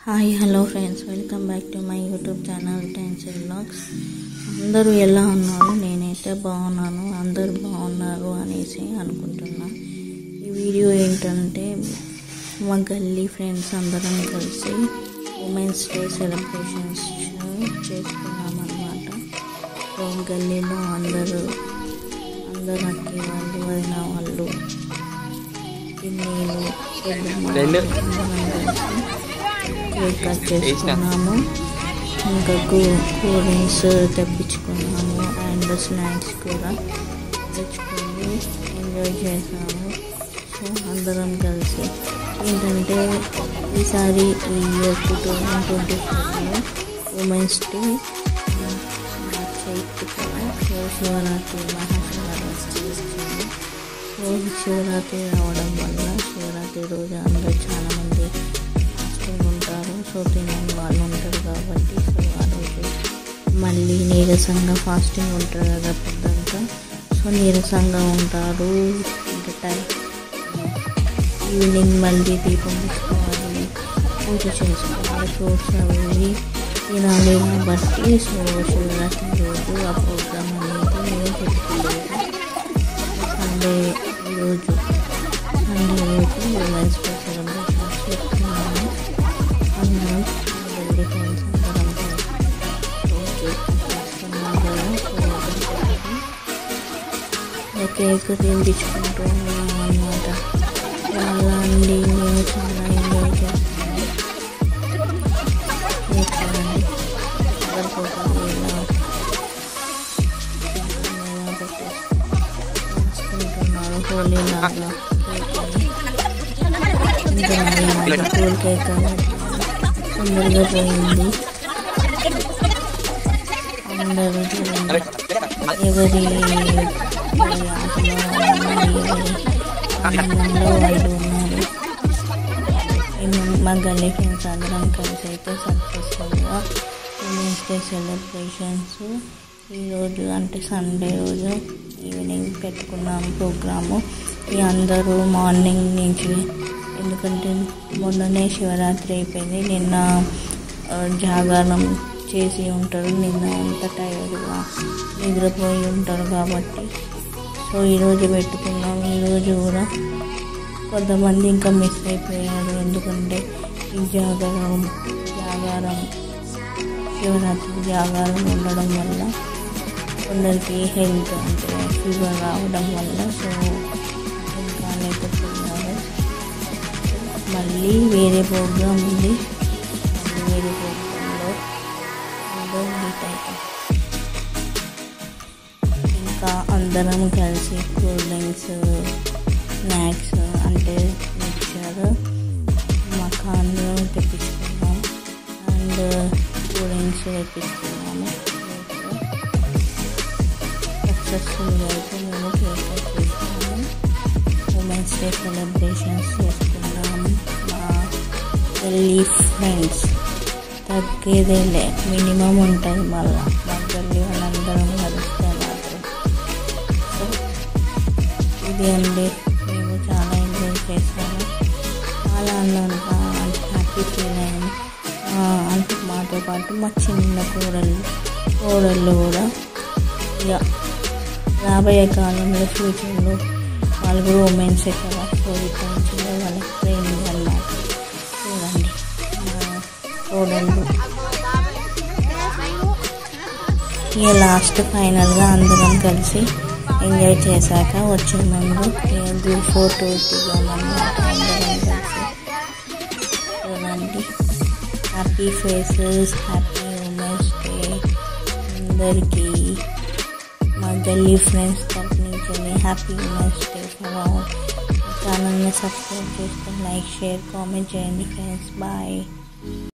Hi hello friends welcome back to my YouTube channel tens blogs అందరూ ఎలా ఉన్నారు నేనైతే బాగున్నాను అందరూ బాగున్నారు అనేసి అనుకుంటున్నా ఈ వీడియో ఏంటంటే మా గల్లీ ఫ్రెండ్స్ అందరం కలిసి ఉమెన్స్ డే సెలబ్రేషన్స్ చేసుకున్నాం అన్నమాట సో గల్లీలో అందరూ అందరు అక్కి వాళ్ళు వదిన వాళ్ళు పిన్నీలు పెద్దమ్మ రెండు. అందరం కలిసి కేక్ కట్ చేసుకున్నాము ఇంకా కూ- కూల్ డ్రింక్స్ తెప్పించుకున్నాము అండ్ స్నాక్స్ కూడా తెచ్చుకొని ఎంజాయ్ చేసాము సో అందరం కలిసి ఏంటంటే ఈసారి ఈ ఇయర్ టూ థౌజండ్ ట్వంటీ ఫోర్లో ఉమెన్స్ డే మార్చ్ ఎయిత్ కదా సో శివరాత్రి మహాశివరాత్రి వచ్చింది సో శివరాత్రి రావడం వల్ల శివరాత్రి రోజు అందరూ చాలామంది ఫాస్టింగ్ ఉంటారు సో తినని వాళ్ళు ఉంటారు కాబట్టి సో ఆ రోజు మళ్ళీ నీరసంగా ఫాస్టింగ్ ఉంటారు కదా పొద్దంతా సో నీరసంగా ఉంటారు అంటే టైం ఈవినింగ్ మళ్ళీ దీపం పెట్టుకోవాలి పూజ చేసుకోవాలి ఫ్రూట్స్ అవి ఇవి తినాలి కాబట్టి సో శివరాత్రి రోజు ఆ ప్రోగ్రామ్ అనేది మేము పెట్టుకోలేదు సండే రోజు సండే రోజు ఉమెన్స్ డే సెలబ్రేషన్స్ పెట్టుకున్నాము అందరం వెళ్ళి ఫ్రెండ్స్ అందరం కలిసి చేసుకున్నాం కదా సో కేక్ తినిపించుకుంటూ ఉన్నాం అనమాట చాలా అండి మేము చాలా ఎంజాయ్ చేస్తాము కేక్ చూడండి ఎవరికొకరు ఇలా ఇలా పెట్టేసి రాసుకుంటున్నారు హోలీ లాగా ఇంకా కూల్ కేక్ కాబట్టి తొందరగా పోయింది అందరూ చూడండి ఎవరి ఎవరి ఆటలో వాళ్ళు ఎవరి ఆనందంలో వాళ్ళు ఉన్నారు ఈ మా గల్లీ ఫ్రెండ్స్ అందరం కలిసి అయితే సక్సెస్ఫుల్గా ఉమెన్స్ డే సెలబ్రేషన్స్ ఈరోజు అంటే సండే రోజు ఈవినింగ్ పెట్టుకున్నాం ప్రోగ్రాము ఈ అందరూ మార్నింగ్ నుంచి ఎందుకంటే మొన్ననే శివరాత్రి అయిపోయింది నిన్న ఆ, జాగారం చేసి ఉంటారు నిన్న అంత టైర్డ్గా నిద్రపోయి ఉంటారు కాబట్టి సో ఈరోజు పెట్టుకున్నాం ఈరోజు కూడా కొంతమంది ఇంకా మిస్ అయిపోయారు ఎందుకంటే ఈ జాగారం జాగారం శివరాత్రి జాగారం ఉండడం వల్ల కొందరికి హెల్త్ అంటే ఫీవర్ రావడం వల్ల సో ఇంకా లేకపోతున్నారు మళ్ళీ వేరే ప్రోగ్రామ్ ఉంది మళ్ళీ వేరే ప్రోగ్రాంలో అందరూ మీట్ అవుతాం ఇంకా అందరం కలిసి కూల్ డ్రింక్స్ స్నాక్స్ అంటే మిక్చర్ మకాన్లు తెప్పించుకున్నాం అండ్ కూల్ డ్రింక్స్ తెప్పించుకున్నాము సక్సెస్ఫుల్గా అయితే మేము కేక్ కట్ చేసుకున్నాము ఉమెన్స్ డే సెలబ్రేషన్స్ చేసుకున్నాము మా గల్లీ ఫ్రెండ్స్ తగ్గేదేలే మినిమం ఉంటుంది మళ్ళీ మా గల్లీ వాళ్ళందరం కలిస్తే మాత్రం సో ఇది అండి మేము చాలా ఎంజాయ్ చేసాము చాలా అందంగా అంటే హ్యాపీ ఫీల్ అయ్యాము ఆ, అంటే మాతో పాటు మా చిన్న కూరలు కోడళ్ళు కూడా ఇక రాబోయే కాలంలో ఫ్యూచర్లో వాళ్ళు కూడా ఉమెన్స్ కదా సో ఇప్పటి నుంచి కూడా వాళ్ళకి ట్రైనింగ్ అన్నమాట చూడండి మా కోడళ్ళు ఇక లాస్ట్ ఫైనల్గా అందరం కలిసి ఎంజాయ్ చేశాక వచ్చే ముందు ఏది ఫోటో దిగామన్నమాట అందరం కలిసి చూడండి happy faces happy women's day అందరికీ మా గల్లీ ఫ్రెండ్స్ తరఫు నుంచి happy women's day for all ఛానల్ని సబ్స్క్రైబ్ చేసుకొని లైక్ షేర్ కామెంట్ చేయండి ఫ్రెండ్స్ బాయ్